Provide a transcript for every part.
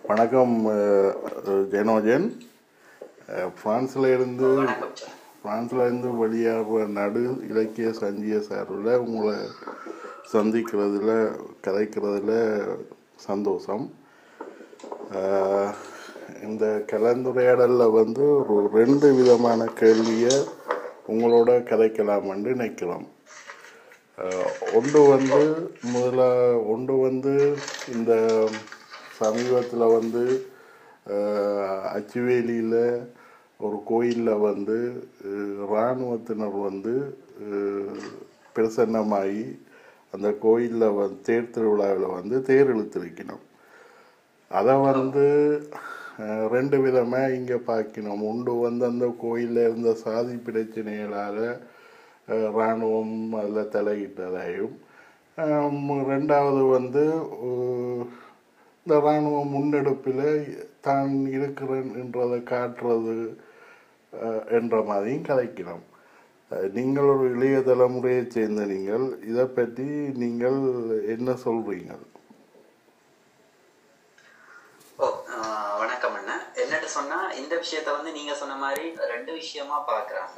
வணக்கம் அஹ், ஜெனோஜன் அஹ், பிரான்ஸ்ல இருந்து வணக்கம் சார் பிரான்ஸ்ல இருந்து வெளியாகிற நடு இலக்கிய சஞ்சிய சார்பில் உங்களை சந்திக்கிறதுல கதைக்கிறதுல சந்தோஷம் அஹ், இந்த கலந்துரையாடலில் வந்து ஒரு ரெண்டு விதமான கேள்வியை உங்களோட கதைக்கலாம்னு நினைக்கிறோம் அஹ், ஒன்று வந்து முதல்ல ஒன்று வந்து இந்த சமீபத்தில் வந்து அஹ், அச்சுவேலியில் ஒரு கோயிலில் வந்து அஹ், இராணுவத்தினர் வந்து அஹ், பிரசன்னமாகி அந்த கோயிலில் வந்து தேர் திருவிழாவில் வந்து தேர் இழுத்திருக்கணும் அதை வந்து அஹ், ரெண்டு விதமாக இங்கே பார்க்கணும் ஒன்று வந்து அந்த கோயிலில் இருந்த சாதி பிரச்சனைகளால் அஹ், இராணுவம் அதில் தலையிட்டதாயும் அஹ், ரெண்டாவது வந்து அஹ், இந்த இராணுவ முன்னெடுப்பில் தான் இருக்கிறேன் என்றதை காட்டுறது அஹ், என்ற மாதிரியும் கதைக்கணும் அஹ், நீங்கள் ஒரு இளைய தலைமுறையைச் சேர்ந்த நீங்கள் இதை பற்றி நீங்கள் என்ன சொல்றீங்க ஓ ஆஹ் வணக்கம் அண்ணா என்னட்டு சொன்னா இந்த விஷயத்த வந்து நீங்க சொன்ன மாதிரி ரெண்டு விஷயமா பாக்குறாங்க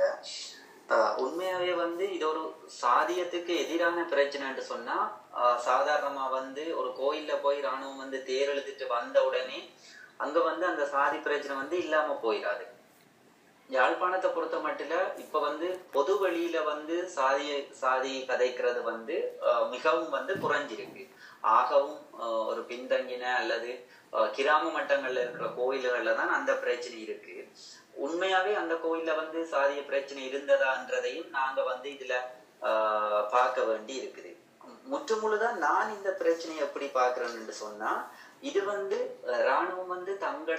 ஆஹ் உண்மையாவே வந்து இது ஒரு சாதியத்துக்கு எதிரான பிரச்சனைன்னு சொன்னா ஆஹ் சாதாரணமா வந்து ஒரு கோயில்ல போய் ராணுவம் வந்து தேர் எழுதிட்டு வந்த உடனே அங்க வந்து அந்த சாதி பிரச்சனை வந்து இல்லாம போயிடாது யாழ்ப்பாணத்தை பொறுத்த மட்டும் இப்ப வந்து பொது வழியில வந்து சாதி சாதி கதைக்கிறது வந்து அஹ், மிகவும் வந்து குறைஞ்சிருக்கு ஆகவும் அஹ், ஒரு பின்தங்கின அல்லது அஹ், கிராம மட்டங்கள்ல இருக்கிற கோயில்கள்ல தான் அந்த பிரச்சனை இருக்கு உண்மையாவே அந்த கோயில்ல வந்து சாதிய பிரச்சனை இருந்ததான்றதையும் நாங்க வந்து இதுல ஆஹ், பார்க்க வேண்டி இருக்குது முற்று முழுதான் நான் இந்த பிரச்சனையை எப்படி பார்க்கிறேன்னு சொன்னா இது வந்து அஹ், ராணுவம் வந்து தங்களோட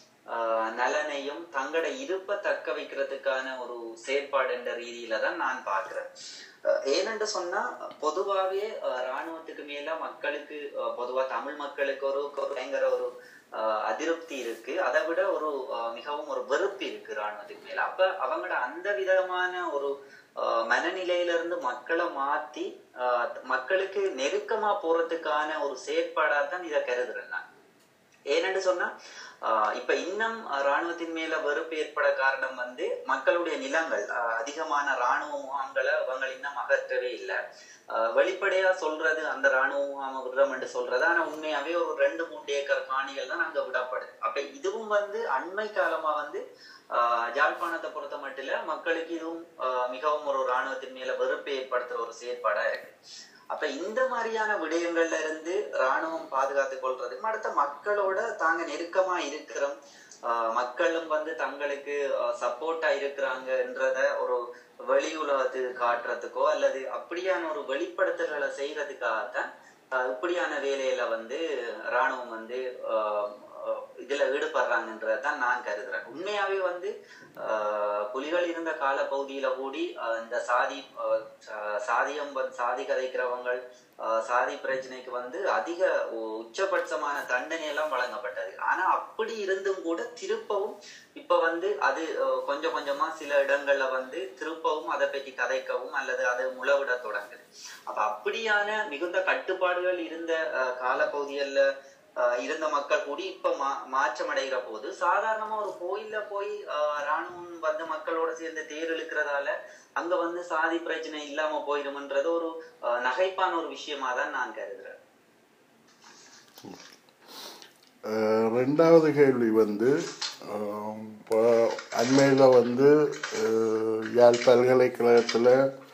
ஆஹ் நலனையும் தங்களோட இருப்பை தக்க வைக்கிறதுக்கான ஒரு செயற்பாடு என்ற ரீதியில தான் நான் பார்க்கிறேன் அஹ் ஏனென்று சொன்னா பொதுவாகவே அஹ் ராணுவத்துக்கு மேல மக்களுக்கு அஹ் பொதுவா தமிழ் மக்களுக்கு ஒரு ஒரு பயங்கர ஒரு ஆஹ் அதிருப்தி இருக்கு அதை விட ஒரு ஆஹ் மிகவும் ஒரு வெறுப்பு இருக்கு ராணுவத்துக்கு மேல அப்ப அவங்களோட அந்த விதமான ஒரு ஆஹ் மனநிலையில இருந்து மக்களை மாத்தி ஆஹ் மக்களுக்கு நெருக்கமா போறதுக்கான ஒரு செயற்பாடா தான் இதை கருதுறேன் நான் ஏனென்று சொன்னா ஆஹ் இப்ப இன்னும் ராணுவத்தின் மேல வெறுப்பு ஏற்பட காரணம் வந்து மக்களுடைய நிலங்கள் ஆஹ் அதிகமான ராணுவ முகாம்களை அவங்க இன்னும் அகற்றவே இல்லை வெளிப்படையா சொல்றது அந்த ராணுவ முகாம விடுறோம் என்று சொல்றது ஆனா உண்மையாவே ஒரு ரெண்டு மூன்று ஏக்கர் காணிகள் தான் அங்க விடப்படுது அப்ப இதுவும் வந்து அண்மை காலமா வந்து ஆஹ் யாழ்ப்பாணத்தை பொறுத்த மட்டும் இல்ல மக்களுக்கு இதுவும் ஆஹ் மிகவும் ஒரு ராணுவத்தின் மேல வெறுப்பு ஏற்படுத்துற ஒரு செயற்பாடா இருக்கு அப்ப இந்த மாதிரியான விடயங்கள்ல இருந்து ராணுவம் பாதுகாத்துக் கொள்றதுக்கும் அடுத்த மக்களோட தாங்க நெருக்கமா இருக்கிறோம் ஆஹ் மக்களும் வந்து தங்களுக்கு சப்போர்ட்டா இருக்கிறாங்கன்றத ஒரு வெளி உலகத்துக்கு காட்டுறதுக்கோ அல்லது அப்படியான ஒரு வெளிப்படுத்தல்களை செய்யறதுக்காகத்தான் ஆஹ் இப்படியான வேலையில வந்து ராணுவம் வந்து ஆஹ் ஆஹ் இதுல ஈடுபடுறாங்கன்றதான் நான் கருதுறேன் உண்மையாவே வந்து ஆஹ் புலிகள் இருந்த கால பகுதியில கூடி ஆஹ் இந்த சாதி ஆஹ் சா- சாதியம் வந்து- சாதி கதைக்கிறவங்க ஆஹ் சாதி பிரச்சனைக்கு வந்து அதிக உ- உச்சபட்சமான தண்டனை எல்லாம் வழங்கப்பட்டது ஆனா அப்படி இருந்தும் கூட திருப்பவும் இப்ப வந்து அது ஆஹ் கொஞ்சம் கொஞ்சமா சில இடங்கள்ல வந்து திருப்பவும் அதை பற்றி கதைக்கவும் அல்லது அதை முளவிட தொடங்குது அப்ப அப்படியான மிகுந்த கட்டுப்பாடுகள் இருந்த ஆஹ் காலப்பகுதிகள்ல ஆஹ் இருந்த மக்கள் கூடி இப்ப மா மாற்றம் அடைகிற போது சாதாரணமா ஒரு கோயில்ல போய் ஆஹ் ராணுவம் வந்து மக்களோட சேர்ந்து தேர் இழுக்கிறதால அங்க வந்து சாதி பிரச்சனை இல்லாம போயிடும்ன்றது ஒரு ஆஹ் நகைப்பான ஒரு விஷயமா தான் நான் கருதுறேன் அஹ் ரெண்டாவது கேள்வி வந்து அஹ் இப்போ அண்மையில் வந்து அஹ் யாழ் பல்கலைக்கழகத்தில்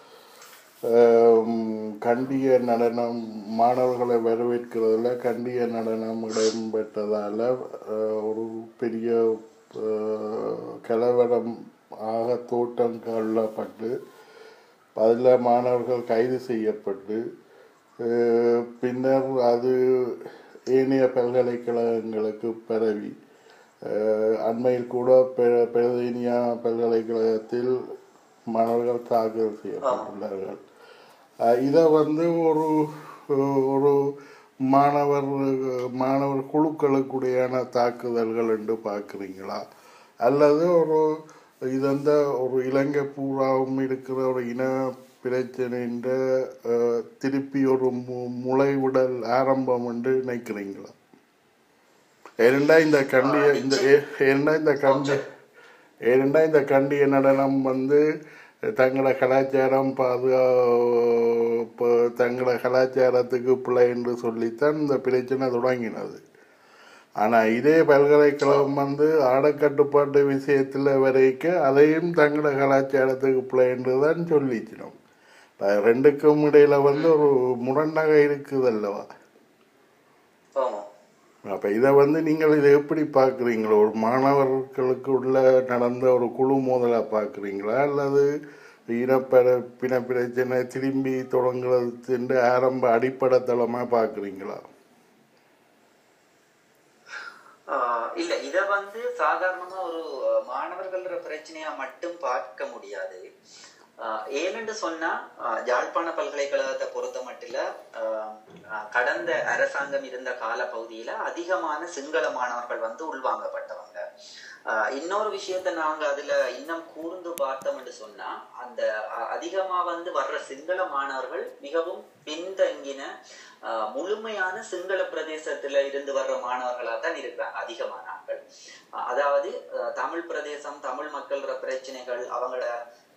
கண்டிய நடனம் மாணவர்களை வரவேற்கிறதுல கண்டிய நடனம் இடம்பெற்றதால் அஹ் ஒரு பெரிய அஹ் கலவரம் ஆக தோட்டம் கொள்ளப்பட்டு அதில் மாணவர்கள் கைது செய்யப்பட்டு அஹ் பின்னர் அது ஏனைய பல்கலைக்கழகங்களுக்கு பரவி அஹ் அண்மையில் கூட பெ- பெருதீனியா பல்கலைக்கழகத்தில் மாணவர்கள் தாக்கல் செய்யப்பட்டுள்ளார்கள் அஹ் இதை வந்து ஒரு ஒரு மாணவர் மாணவர் குழுக்களுக்குடையான தாக்குதல்கள் என்று பார்க்குறீங்களா அல்லது ஒரு இது வந்து ஒரு இலங்கை பூராவும் இருக்கிற ஒரு இன பிரச்சனைன்ற அஹ், திருப்பி ஒரு மு முளைவிடல் ஆரம்பம் என்று நினைக்கிறீங்களா ஏனெண்டா இந்த கண்டிய இந்த ஏ- ஏனெண்டா இந்த கண்டி ஏனெண்டா இந்த கண்டிய நடனம் வந்து தங்களோட கலாச்சாரம் பாதுகா ப- தங்களோட கலாச்சாரத்துக்கு பிழை என்று சொல்லித்தான் இந்த பிரச்சனை தொடங்கினது ஆனால் இதே பல்கலைக்கழகம் வந்து ஆடக்கட்டுப்பாட்டு விஷயத்தில் வரைக்கும் அதையும் தங்களோட கலாச்சாரத்துக்கு பிழை என்று தான் சொல்லிச்சினோம் இப்ப ரெண்டுக்கும் இடையில வந்து ஒரு முரண்டாக இருக்குது அல்லவா ஆமா அப்போ இதை வந்து நீங்கள் இதை எப்படி பார்க்குறீங்களோ ஒரு மாணவர்களுக்கு உள்ள நடந்த ஒரு குழு மோதலாக பார்க்குறீங்களா அல்லது இனப்பெற பின பிரச்சனை திரும்பி தொடங்குறதுன்ற ஆரம்ப அடிப்படை தளமாக பார்க்குறீங்களா ஆஹ் இல்ல இத வந்து சாதாரணமா ஒரு அஹ், மாணவர்கள்ற பிரச்சனையா மட்டும் பார்க்க முடியாது ஆஹ் ஏனென்று சொன்னா ஆஹ், யாழ்ப்பாண பல்கலைக்கழகத்தை பொறுத்த மட்டில ஆஹ், ஆஹ், கடந்த அரசாங்கம் இருந்த கால பகுதியில அதிகமான சிங்கள மாணவர்கள் வந்து உள்வாங்கப்பட்டவங்க ஆஹ், இன்னொரு விஷயத்த நாங்க அதுல இன்னும் கூர்ந்து பார்த்தோம் என்று சொன்னா அந்த அ- அதிகமா வந்து வர்ற சிங்கள மாணவர்கள் மிகவும் பின்தங்கின ஆஹ், முழுமையான சிங்கள பிரதேசத்துல இருந்து வர்ற மாணவர்களா தான் இருக்கிறாங்க அதிகமான ஆட்கள் ஆஹ், அதாவது ஆஹ், தமிழ் பிரதேசம் தமிழ் மக்கள்ற பிரச்சனைகள் அவங்களோட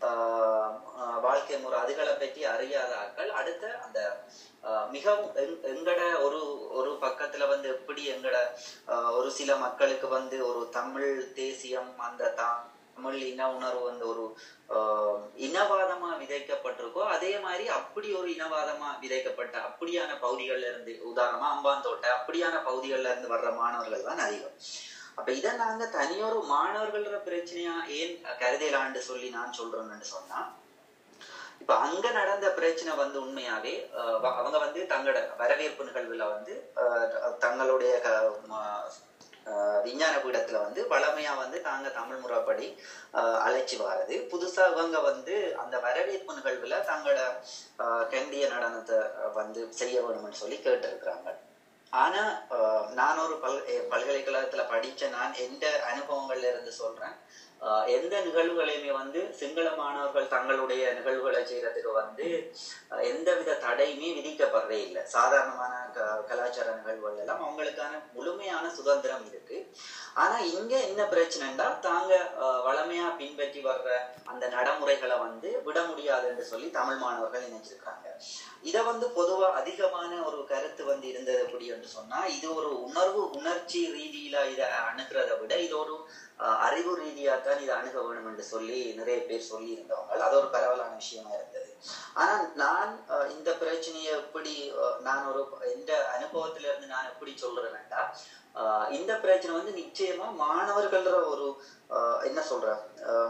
ஆஹ், ஆஹ், வாழ்க்கை முறை அதுகளை பற்றி அறியாத ஆட்கள் அடுத்த அந்த ஆஹ், மிகவும் எங்- எங்கட ஒரு ஒரு பக்கத்துல வந்து எப்படி எங்கட ஆஹ், ஒரு சில மக்களுக்கு வந்து ஒரு தமிழ் தேசியம் அந்த தா- தமிழ் இன உணர்வு வந்து ஒரு ஆஹ், இனவாதமா விதைக்கப்பட்டிருக்கோ அதே மாதிரி அப்படி ஒரு இனவாதமா விதைக்கப்பட்ட அப்படியான பகுதிகள்ல இருந்து உதாரணமா அம்பாந்தோட்டை அப்படியான பகுதிகள்ல இருந்து வர்ற மாணவர்கள் தான் அதிகம் அப்ப இதை நாங்க தனியொரு மாணவர்கள்ற பிரச்சனையா ஏன் கருதலான்னு சொல்லி நான் சொல்றேன்னு சொன்னா இப்ப அங்க நடந்த பிரச்சனை வந்து உண்மையாவே அஹ், வ- அவங்க வந்து தங்களோட வரவேற்பு நிகழ்வுல வந்து அஹ், தங்களுடைய க- ம- அஹ், விஞ்ஞான பீடத்துல வந்து வளமையா வந்து தாங்க தமிழ் முறைப்படி அஹ், அழைச்சி வாரது புதுசா இவங்க வந்து அந்த வரவேற்பு நிகழ்வுல தங்களோட அஹ், கண்டிய நடனத்தை அஹ், வந்து செய்ய வேணும்னு சொல்லி கேட்டிருக்கிறாங்க ஆனா அஹ், நான் ஒரு பல் எ- பல்கலைக்கழகத்துல படிச்ச நான் எந்த அனுபவங்கள்ல இருந்து சொல்றேன் அஹ், எந்த நிகழ்வுகளையுமே வந்து சிங்கள மாணவர்கள் தங்களுடைய நிகழ்வுகளை செய்யறதுக்கு வந்து அஹ், எந்தவித தடையுமே விதிக்கப்படுறே இல்லை சாதாரணமான க- கலாச்சார நிகழ்வுகள் எல்லாம் அவங்களுக்கான முழுமையான சுதந்திரம் இருக்கு ஆனா இங்க என்ன பிரச்சனைன்னா தாங்க அஹ், வளமையா பின்பற்றி வர்ற அந்த நடைமுறைகளை வந்து விட முடியாதுன்னு சொல்லி தமிழ் மாணவர்கள் நினைச்சிருக்காங்க இத வந்து பொதுவா அதிகமான ஒரு கருத்து வந்து இருந்தது எப்படி என்று சொன்னா இது ஒரு உணர்வு உணர்ச்சி ரீதியில இத அணுகிறத விட இது ஒரு அஹ், அறிவு ரீதியா தான் இதை அணுக வேணும் என்று சொல்லி நிறைய பேர் சொல்லி இருந்தவங்க அது ஒரு பரவலான விஷயமா இருந்தது ஆனா நான் அஹ், இந்த பிரச்சனையை எப்படி அஹ், நான் ஒரு எந்த அனுபவத்துல இருந்து நான் எப்படி சொல்றேன்டா ஆஹ் இந்த பிரச்சனை வந்து நிச்சயமா மாணவர்கள்ற ஒரு ஆஹ் என்ன சொல்ற ஆஹ்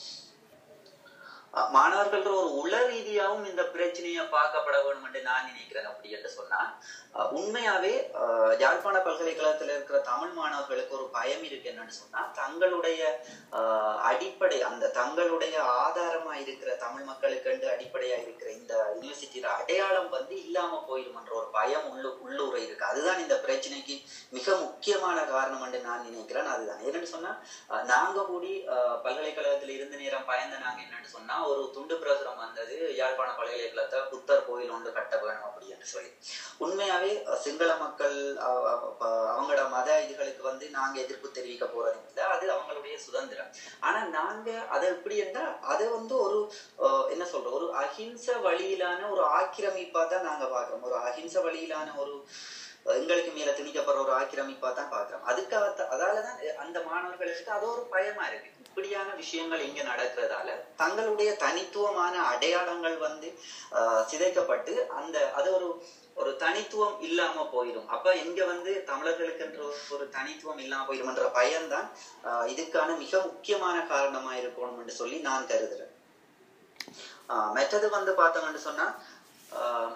அஹ் மாணவர்கள்ற ஒரு உள ரீதியாகவும் இந்த பிரச்சனையை பார்க்கப்பட வேண்டும் என்று நான் நினைக்கிறேன் அப்படி என்று சொன்னா அஹ் உண்மையாவே அஹ் யாழ்ப்பாண பல்கலைக்கழகத்துல இருக்கிற தமிழ் மாணவர்களுக்கு ஒரு பயம் இருக்கு என்னன்னு சொன்னா தங்களுடைய ஆஹ் அடிப்படை அந்த தங்களுடைய ஆதாரமா இருக்கிற தமிழ் மக்களுக்கு என்று அடிப்படையா இருக்கிற இந்த யூனிவர்சிட்டியில அடையாளம் வந்து இல்லாம போயிடும்ன்ற ஒரு பயம் உள்ளு உள்ளூர இருக்கு அதுதான் இந்த பிரச்சனைக்கு மிக முக்கியமான காரணம் என்று நான் நினைக்கிறேன் அதுதான் என்னன்னு சொன்னா அஹ் நாங்க கூடி அஹ் பல்கலைக்கழகத்துல இருந்த நேரம் பயந்த நாங்க என்னன்னு சொன்னா ஒரு துண்டு பிரசுரம் வந்தது யாழ்ப்பாண பல்கலைக்கழகத்தை புத்தர் கோயில் ஒன்று கட்ட வேணும் அப்படி என்று சொல்லி உண்மையாவே அஹ் சிங்கள மக்கள் அஹ் அஹ் ப- அவங்களோட மத இதுகளுக்கு வந்து நாங்க எதிர்ப்பு தெரிவிக்க போறது இல்லை அது அவங்களுடைய சுதந்திரம் ஆனா நாங்க அதை எப்படி இருந்தா அதை வந்து ஒரு அஹ் என்ன சொல்றோம் ஒரு அஹிம்ச வழியிலான ஒரு ஆக்கிரமிப்பா தான் நாங்க பாக்குறோம் ஒரு அஹிம்ச வழியிலான ஒரு அஹ் எங்களுக்கு மேல திணிக்கப்படுற ஒரு ஆக்கிரமிப்பா தான் பாக்குறோம் அதுக்காக அதாலதான் அந்த மாணவர்களுக்கு அது ஒரு பயமா இருக்கு இப்படியான விஷயங்கள் இங்க நடக்கிறதால தங்களுடைய தனித்துவமான அடையாளங்கள் வந்து ஆஹ் சிதைக்கப்பட்டு அந்த அது ஒரு ஒரு தனித்துவம் இல்லாம போயிடும் அப்ப இங்க வந்து தமிழர்களுக்குன்ற ஒரு தனித்துவம் இல்லாம போயிடும்ன்ற பயம்தான் ஆஹ் இதுக்கான மிக முக்கியமான காரணமா இருக்கணும் என்று சொல்லி நான் கருதுறேன் ஆஹ் மற்றது வந்து பார்த்தோம்னு சொன்னா ஆஹ்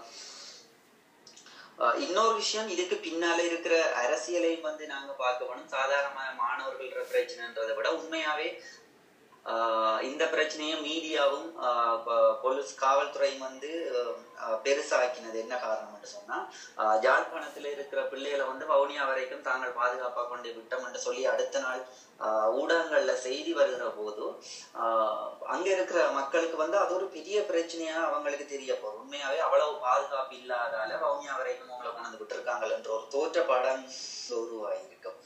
ஆஹ் இன்னொரு விஷயம் இதுக்கு பின்னால இருக்கிற அரசியலையும் வந்து நாங்க பார்க்க வேணும் சாதாரணமான மாணவர்கள்ன்ற பிரச்சனைன்றதை விட உண்மையாவே ஆஹ் இந்த பிரச்சனையும் மீடியாவும் போலீஸ் காவல்துறையும் வந்து ஆஹ் பெருசாக்கினது என்ன காரணம்னு சொன்னா ஆஹ் யாழ்ப்பாணத்துல இருக்கிற பிள்ளைகளை வந்து வவுனியா வரைக்கும் தாங்கள் பாதுகாப்பா கொண்டு விட்டோம் என்று சொல்லி அடுத்த நாள் ஆஹ் ஊடகங்கள்ல செய்தி வருகிற போது ஆஹ் அங்க இருக்கிற மக்களுக்கு வந்து அது ஒரு பெரிய பிரச்சனையா அவங்களுக்கு தெரிய போகும் உண்மையாவே அவ்வளவு பாதுகாப்பு இல்லாதால வவுனியா வரைக்கும் அவங்களை கொண்டு விட்டுருக்காங்கள் என்ற ஒரு தோற்றப்பாடம் உருவாகியிருக்கும்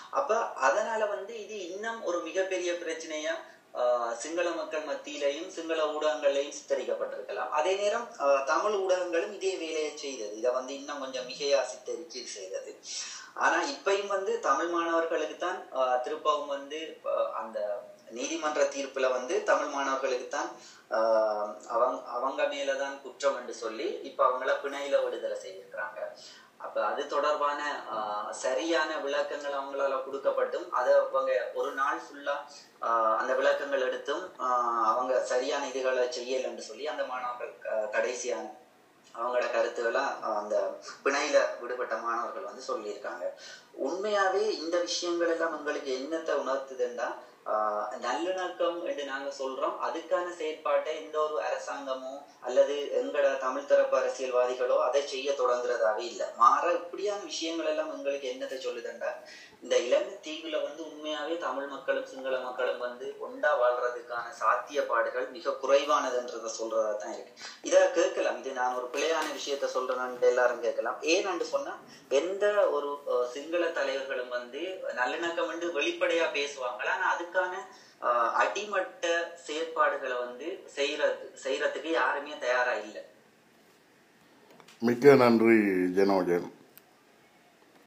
அப்ப அதனால வந்து இது இன்னும் ஒரு மிகப்பெரிய பிரச்சனையா ஆஹ், சிங்கள மக்கள் மத்தியிலையும் சிங்கள ஊடகங்களையும் சித்தரிக்கப்பட்டிருக்கலாம் அதே நேரம் ஆஹ், தமிழ் ஊடகங்களும் இதே வேலையை செய்தது இதை வந்து இன்னும் கொஞ்சம் மிகையா சித்தரிச்சு செய்தது ஆனா இப்பயும் வந்து தமிழ் மாணவர்களுக்கு தான் ஆஹ், திருப்பவும் வந்து ஆஹ், அந்த நீதிமன்ற தீர்ப்புல வந்து தமிழ் மாணவர்களுக்கு தான் ஆஹ், அவங்க அவங்க மேலதான் குற்றம் என்று சொல்லி இப்ப அவங்கள பிணையில விடுதலை செய்திருக்கிறாங்க அப்ப அது தொடர்பான ஆஹ், சரியான விளக்கங்கள் அவங்களால கொடுக்கப்பட்டும் அதை அவங்க ஒரு நாள் ஃபுல்லா அந்த விளக்கங்கள் எடுத்தும் ஆஹ், அவங்க சரியான இதுகளை செய்யல என்று சொல்லி அந்த மாணவர்கள் ஆஹ், கடைசியான அவங்களோட கருத்துக்களை அந்த பிணையில விடுபட்ட மாணவர்கள் வந்து சொல்லியிருக்காங்க உண்மையாவே இந்த விஷயங்கள் எல்லாம் உங்களுக்கு என்னத்தை உணர்த்துதுன்னா ஆஹ் நல்லிணக்கம் என்று நாங்க சொல்றோம் அதுக்கான செயற்பாட்டை எந்த ஒரு அரசாங்கமோ அல்லது எங்கட தமிழ் தரப்பு அரசியல்வாதிகளோ அதை செய்ய தொடங்குறதாவே இல்லை மாற இப்படியான விஷயங்கள் எல்லாம் எங்களுக்கு என்னத்தை சொல்லுதுண்டா இந்த இலங்கை தீவுல வந்து உண்மையாவே தமிழ் மக்களும் சிங்கள மக்களும் வந்து ஒண்டா வாழ்றதுக்கான சாத்தியப்பாடுகள் மிக குறைவானதுன்றத சொல்றதா தான் இருக்கு இதை கேட்கலாம் இது நான் ஒரு பிழையான விஷயத்த சொல்றேன்னு எல்லாரும் கேட்கலாம் ஏன்னு சொன்னா எந்த ஒரு அஹ், சிங்கள தலைவர்களும் வந்து நல்லிணக்கம் என்று வெளிப்படையா பேசுவாங்களா ஆனா அதுக்கான அஹ், அடிமட்ட செயற்பாடுகளை வந்து செய்யறது செய்யறதுக்கு யாருமே தயாரா இல்லை மிக்க நன்றி ஜனோஜன்